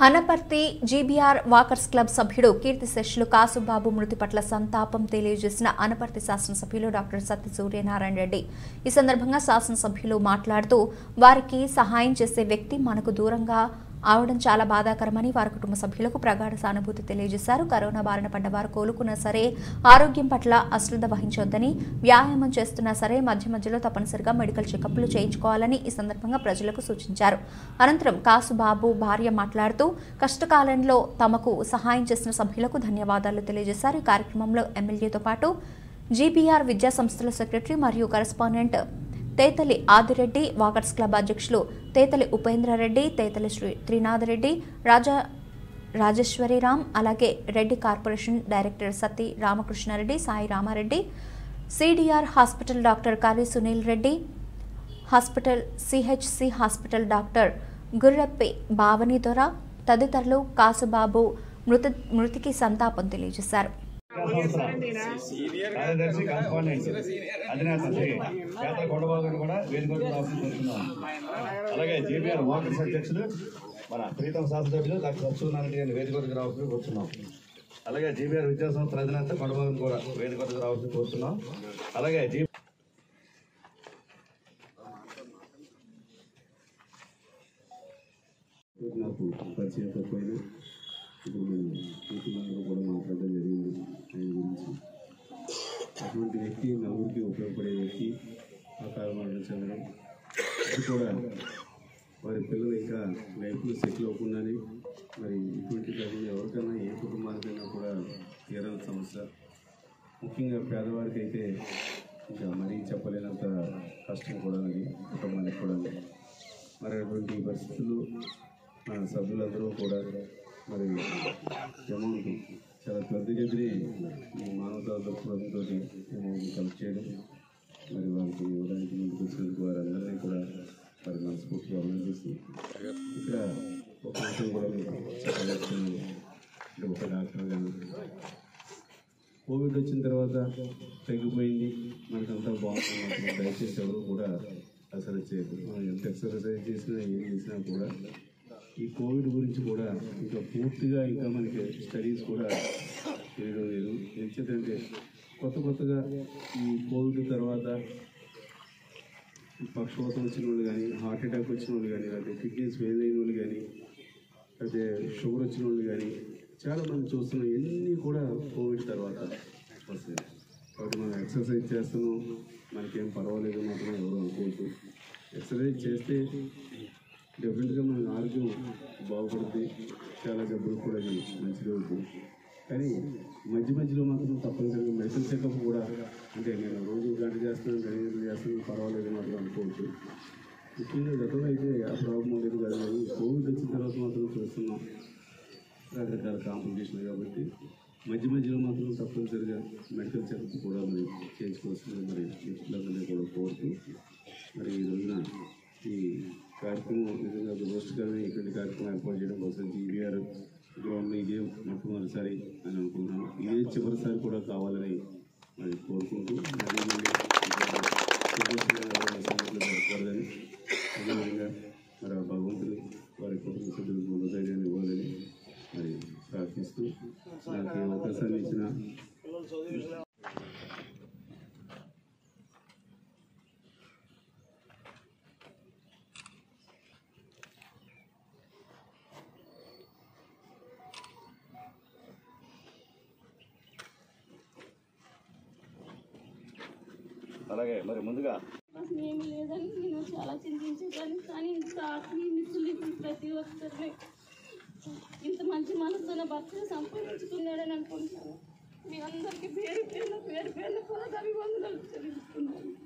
Anaparthi GBR walkers club సభ్యుడు కీర్తిశేషులు కాసుబాబు మృతి పట్ల సంతాపం తెలియజేసిన అనపర్తి శాసనసభ్యులు డాక్టర్ సత్య సూర్యనారాయణ రెడ్డి ఈ సందర్భంగా శాసనసభ్యులు మాట్లాడుతూ వారికి సహాయం చేసే వ్యక్తి మనకు దూరంగా అవడం చాలా బాధాకరమని వారి కుటుంబ సభ్యులకు ప్రగాఢ సానుభూతి తెలియజేశారు కరోనా బారిన పడ్డ వారు కోలుకున్నా సరే ఆరోగ్యం పట్ల అశ్రద్ధ వహించొద్దని వ్యాయామం చేస్తున్నా సరే మధ్య మధ్యలో తప్పనిసరిగా మెడికల్ చెకప్లు చేయించుకోవాలని ఈ సందర్భంగా ప్రజలకు సూచించారు అనంతరం కాసుబాబు భార్య మాట్లాడుతూ కష్టకాలంలో తమకు సహాయం చేసిన సభ్యులకు ధన్యవాదాలు తెలియజేశారు ఈ కార్యక్రమంలో ఎమ్మెల్యేతో పాటు జీబీఆర్ విద్యా సంస్థల సెక్రటరీ మరియు correspondent Tetali Adireddy walkers club అధ్యక్షులు తేతలి ఉపేంద్రారెడ్డి తేతలి శ్రీ త్రినాథరెడ్డి రాజా రాజేశ్వరిరామ్ అలాగే Reddy corporation director Sati Ramakrishnareddy Sai Ramareddy CDR hospital doctor Kali Sunil Reddy hospital CHC hospital doctor Gurrappi Bhavani Dora తదితరులు కాసుబాబు మృత మృతికి సంతాపం తెలియజేశారు కార్యదర్శి కరస్పాండెంట్ అధినేత శ్రీ పేదల కొండబాబు కూడా వేదిక కోరుతున్నాం అలాగే జేబీఆర్ వాకర్స్ అధ్యక్షులు మన ప్రీతం శాసనసభ్యులు డాక్టర్ సత్యనారాయణ గారిని వేదిక వద్దకు రావాల్సి కోరుతున్నాం అలాగే జీబీఆర్ విద్యా సంస్థల అధినేత కొండబాబుని కూడా వేదిక వద్దకు రావాల్సి కోరుతున్నాం అలాగే జీ నాకు పరిచయం తక్కువైనా ఇప్పుడు నేను మిత్రులందరూ కూడా మాట్లాడడం జరిగింది ఆయన గురించి అటువంటి వ్యక్తి నలుగురికి ఉపయోగపడే వ్యక్తి అకాల మరణం చెందడం అది కూడా వారి పిల్లలు ఇంకా లైఫ్లో సెటిల్ అవ్వకుండానే మరి ఇటువంటి తల్లి ఎవరికైనా ఏ కుటుంబానికైనా కూడా తీరని సమస్య ముఖ్యంగా పేదవారికి అయితే ఇంకా మరీ చెప్పలేనంత కష్టం కూడా అది కుటుంబానికి కూడా మరి అటువంటి పరిస్థితులు మన సభ్యులందరూ కూడా మరి అమౌంట్ చాలా త్వరితగతిని ఈ మానవతా దృక్పథంతో అమౌంట్ కలెక్ట్ చేయడం మరి వాళ్ళకి ఇవ్వడానికి ముందుకు వచ్చినందుకు వారందరినీ కూడా మరి మనస్ఫూర్తిగా అభినందిస్తూ ఇక్కడ ఒక విషయం కూడా మీకు చెప్పదలుచుకున్నాను అంటే ఒక డాక్టర్ కానీ కోవిడ్ వచ్చిన తర్వాత తగ్గిపోయింది మనకంతా బాగుంది దయచేసి ఎవరు కూడా అసలు చేయదు మనం ఎంత ఎక్సర్సైజ్ చేసినా ఏం చేసినా కూడా ఈ కోవిడ్ గురించి కూడా ఇంకా పూర్తిగా ఇంకా మనకి స్టడీస్ కూడా తెలియడం లేదు ఎందుకంటే కొత్త కొత్తగా ఈ కోవిడ్ తర్వాత ఈ పక్షవాతం వచ్చిన వాళ్ళు కానీ హార్ట్ అటాక్ వచ్చిన వాళ్ళు కానీ లేకపోతే కిడ్నీస్ ఫెయిల్ అయిన వాళ్ళు కానీ అయితే షుగర్ వచ్చిన వాళ్ళు కానీ చాలా మంది చూస్తున్నాం ఇవన్నీ కూడా కోవిడ్ తర్వాత వస్తాయి కాబట్టి మనం ఎక్సర్సైజ్ చేస్తున్నాం మనకేం పర్వాలేదు మాత్రం ఎవరు అనుకోవద్దు ఎక్సర్సైజ్ చేస్తే డెఫినెట్గా మన ఆరోగ్యం బాగుపడుతుంది చాలా డబ్బులు కూడా అది మంచిగా ఉంటుంది కానీ మధ్య మధ్యలో మాత్రం తప్పనిసరిగా మెడికల్ చెకప్ కూడా అంటే నేను రోజు గంట చేస్తున్నాను గంట చేస్తున్నాను పర్వాలేదు మాత్రం అనుకోవచ్చు ముఖ్యంగా గతంలో అయితే ఆ ప్రాబ్లం లేదు కదా కానీ కోవిడ్ వచ్చిన తర్వాత మాత్రం చూస్తున్నాం రకరకాల కాంప్లికేషన్ కాబట్టి మధ్య మధ్యలో మాత్రం తప్పనిసరిగా మెడికల్ చెకప్ కూడా మరి చేయించుకోవాల్సింది మరి మిత్రులందరినీ కూడా కోరుతూ మరి ఈ రోజున ఈ కార్యక్రమం నిజంగా దురదృష్టకరమైన ఇటువంటి కార్యక్రమం ఏర్పాటు చేయడం కోసం జీవీఆర్ గ్రౌండ్లో ఇదే మొట్టమొదటిసారి అని అనుకుంటున్నాను ఇదే చివరిసారి కూడా కావాలని మరి కోరుకుంటూ మళ్ళీ మళ్ళీ జరగకూడదని అదేవిధంగా మరి ఆ భగవంతుడు వారి కుటుంబ సభ్యులకు మనోధైర్యాన్ని ఇవ్వాలని మరి ప్రార్థిస్తూ నాకు ఈ అవకాశాన్ని ఇచ్చిన అలాగే మరి ముందుగా నాకు ఏమీ లేదని నేను చాలా చింతించేదాన్ని కానీ ఇంత ఆత్మీయ మిత్రులు ప్రతి ఒక్కరిని ఇంత మంచి మనసుతో భర్త సంపాదించుకున్నాడని అనుకుంటున్నాను మీ అందరికీ పేరు పేరు పేరు పేరు కూడా అభివందనలు తెలుస్తున్నాను